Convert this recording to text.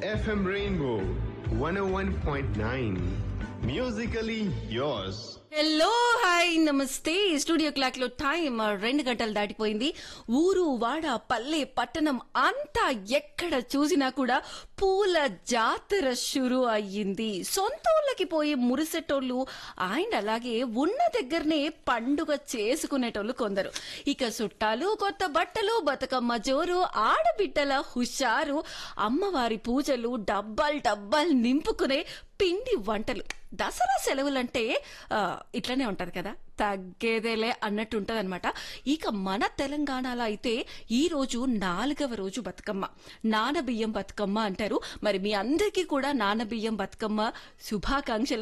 FM Rainbow 101.9. Musically yours. Hello hi నమస్తే studio clock లో time రెండు గంటలు దాటిపోయింది ఊరు వాడ పల్లె పట్టణం అంతా ఎక్కడ చూసినా కూడా పూల జాతర షురు అయ్యింది సొంత ఊళ్ళకి పోయి మురిసేటోళ్ళు అండ్ అలాగే ఉన్న దగ్గరనే పండుగ చేసుకునేటోళ్ళు కొందరు ఇక చుట్టాలు కొత్త బట్టలు బతుకమ్మ జోరు ఆడబిడ్డల హుషారు అమ్మవారి పూజలు డబ్బాలు డబ్బాలు నింపుకునే పిండి వంటలు దసరా సెలవులంటే ఆ, ఇట్లనే ఉంటది కదా తగ్గేదేలే అన్నట్టు ఉంటది అనమాట ఇక మన తెలంగాణలో అయితే ఈ రోజు నాలుగవ రోజు బతుకమ్మ నానబియ్యం బతుకమ్మ అంటారు మరి మీ అందరికీ కూడా నానబియ్యం బతుకమ్మ శుభాకాంక్షలు